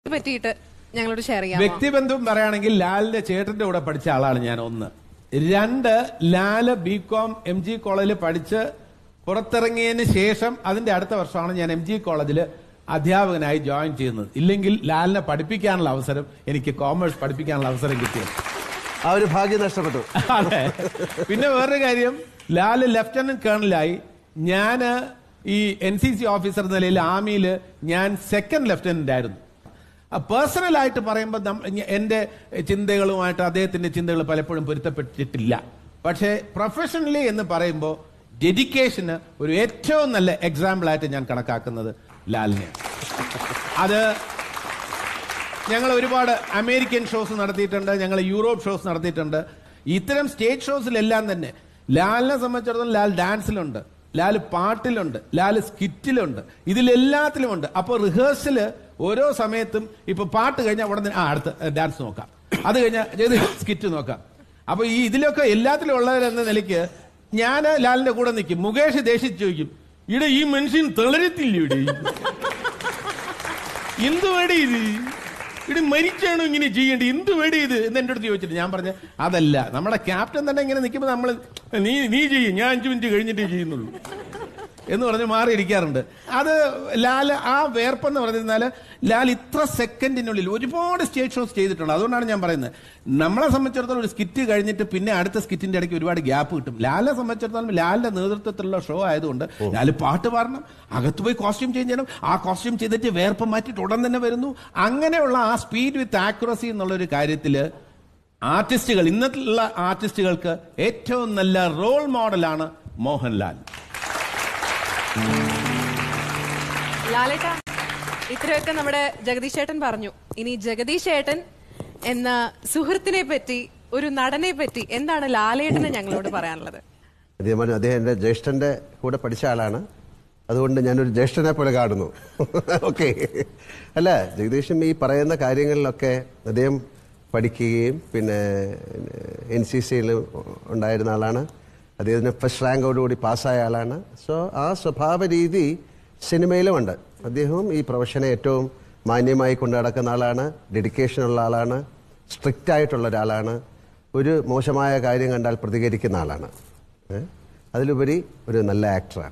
പറ്റിയിട്ട് ഞങ്ങളോട് ഷെയർ ചെയ്യാമോ വ്യക്തിബന്ധം പറയുകയാണെങ്കിൽ ലാലിന്റെ ചേട്ടന്റെ കൂടെ പഠിച്ച ആളാണ് ഞാൻ ഒന്ന് രണ്ട് Lal B com M G കോളേജിൽ പഠിച്ച് പുറത്തിറങ്ങിയതിന് ശേഷം അതിന്റെ അടുത്ത വർഷമാണ് ഞാൻ എം ജി കോളേജിൽ അധ്യാപകനായി ജോയിൻ ചെയ്യുന്നത് ഇല്ലെങ്കിൽ ലാലിനെ പഠിപ്പിക്കാനുള്ള അവസരം എനിക്ക് കോമേഴ്സ് പഠിപ്പിക്കാനുള്ള അവസരം കിട്ടിയത് ആ ഒരു ഭാഗ്യം നഷ്ടപ്പെട്ടു അതെ പിന്നെ വേറൊരു കാര്യം ലാല് ലഫ്റ്റനന്റ് കേണലായി ഞാന് ഈ എൻ സി സി ഓഫീസർ എന്ന നിലയിൽ ആർമിയിൽ ഞാൻ സെക്കൻഡ് ലഫ്റ്റനന്റ് ആയിരുന്നു പേഴ്സണൽ ആയിട്ട് പറയുമ്പോൾ എന്റെ ചിന്തകളുമായിട്ട് അദ്ദേഹത്തിന്റെ ചിന്തകൾ പലപ്പോഴും പൊരുത്തപ്പെട്ടിട്ടില്ല പക്ഷേ പ്രൊഫഷണലി എന്ന് പറയുമ്പോൾ ഡെഡിക്കേഷന് ഒരു ഏറ്റവും നല്ല എക്സാമ്പിൾ ആയിട്ട് ഞാൻ കണക്കാക്കുന്നത് ലാലിനെയാണ് അത് ഞങ്ങൾ ഒരുപാട് അമേരിക്കൻ ഷോസ് നടത്തിയിട്ടുണ്ട് ഞങ്ങൾ യൂറോപ്പ് ഷോസ് നടത്തിയിട്ടുണ്ട് ഇത്തരം സ്റ്റേജ് ഷോസിലെല്ലാം തന്നെ ലാലിനെ സംബന്ധിച്ചിടത്തോളം ലാൽ ഡാൻസിലുണ്ട് ലാൽ പാട്ടിലുണ്ട് ലാൽ സ്കിറ്റിലുണ്ട് ഇതിലെല്ലാത്തിലുമുണ്ട് അപ്പോൾ റിഹേഴ്സല് ഓരോ സമയത്തും ഇപ്പൊ പാട്ട് കഴിഞ്ഞാൽ ഉടനെ ആ അടുത്ത ഡാൻസ് നോക്കാം അത് കഴിഞ്ഞാൽ സ്കിറ്റ് നോക്കാം അപ്പൊ ഈ ഇതിലൊക്കെ എല്ലാത്തിലും ഉള്ളവരെന്ന നിലയ്ക്ക് ഞാൻ ലാലിന്റെ കൂടെ നിൽക്കും മുകേഷ് ദേഷിച്ച് ചോദിക്കും ഇവിടെ ഈ മനുഷ്യൻ തളരത്തില്ല ഇവിടെ എന്ത് വേടി ഇത് ഇവിടെ മരിച്ചാണോ ഇങ്ങനെ ചെയ്യേണ്ടത് എന്ത് വേടി ഇത് എന്ന് എന്റെ അടുത്ത് ചോദിച്ചിട്ട് ഞാൻ പറഞ്ഞ അതല്ല നമ്മുടെ ക്യാപ്റ്റൻ തന്നെ ഇങ്ങനെ നിൽക്കുമ്പോൾ നമ്മൾ നീ നീ ചെയ്യും ഞാൻ അഞ്ചു മിനിറ്റ് കഴിഞ്ഞിട്ടേ ചെയ്യുന്നുള്ളൂ എന്ന് പറഞ്ഞ് മാറിയിരിക്കാറുണ്ട് അത് ലാൽ ആ വേർപ്പെന്ന് പറഞ്ഞിരുന്നാൽ ലാൽ ഇത്ര സെക്കൻഡിനുള്ളിൽ ഒരുപാട് സ്റ്റേജ് ഷോസ് ചെയ്തിട്ടുണ്ട് അതുകൊണ്ടാണ് ഞാൻ പറയുന്നത് നമ്മളെ സംബന്ധിച്ചിടത്തോളം ഒരു സ്കിറ്റ് കഴിഞ്ഞിട്ട് പിന്നെ അടുത്ത സ്കിറ്റിന്റെ ഇടയ്ക്ക് ഒരുപാട് ഗ്യാപ്പ് കിട്ടും ലാലിനെ സംബന്ധിച്ചിടത്തോളം ലാലിന്റെ നേതൃത്വത്തിലുള്ള ഷോ ആയതുകൊണ്ട് ലാൽ പാട്ട് പാടണം അകത്ത് പോയി കോസ്റ്റ്യൂം ചേഞ്ച് ചെയ്യണം ആ കോസ്റ്റ്യൂം ചെയ്തിട്ട് വേർപ്പ് മാറ്റിയിട്ട് ഉടൻ തന്നെ വരുന്നു അങ്ങനെയുള്ള ആ സ്പീഡ് വിത്ത് ആക്യുറസി എന്നുള്ള ഒരു കാര്യത്തില് ആർട്ടിസ്റ്റുകൾ ഇന്നത്തുള്ള ആർട്ടിസ്റ്റുകൾക്ക് ഏറ്റവും നല്ല റോൾ മോഡലാണ് മോഹൻലാൽ ലാലേട്ട ഇത്രയൊക്കെ നമ്മുടെ ജഗദീഷ് ചേട്ടൻ പറഞ്ഞു ഇനി ജഗദീഷ് ചേട്ടൻ എന്ന സുഹൃത്തിനെ പറ്റി ഒരു നടനെ പറ്റി എന്താണ് ലാലേട്ടന് ഞങ്ങളോട് പറയാനുള്ളത് അദ്ദേഹം പറഞ്ഞു അദ്ദേഹം എൻ്റെ ജ്യേഷ്ഠന്റെ കൂടെ പഠിച്ച ആളാണ് അതുകൊണ്ട് ഞാനൊരു ജ്യേഷ്ഠനെ പോലെ കാണുന്നു ഓക്കെ അല്ല ജഗദീഷും ഈ പറയുന്ന കാര്യങ്ങളിലൊക്കെ അദ്ദേഹം പഠിക്കുകയും പിന്നെ എൻ സി സിയിൽ ഉണ്ടായിരുന്ന ആളാണ് അദ്ദേഹത്തിന് ഫസ്റ്റ് റാങ്കോടുകൂടി പാസ്സായ ആളാണ് സോ ആ സ്വഭാവ രീതി സിനിമയിലുമുണ്ട് അദ്ദേഹവും ഈ പ്രൊഫഷനെ ഏറ്റവും മാന്യമായി കൊണ്ടു നടക്കുന്ന ആളാണ് ഡെഡിക്കേഷൻ ഉള്ള ആളാണ് സ്ട്രിക്റ്റ് ആയിട്ടുള്ള ഒരാളാണ് ഒരു മോശമായ കാര്യം കണ്ടാൽ പ്രതികരിക്കുന്ന ആളാണ് ഏ? അതിലുപരി ഒരു നല്ല ആക്ടറാണ്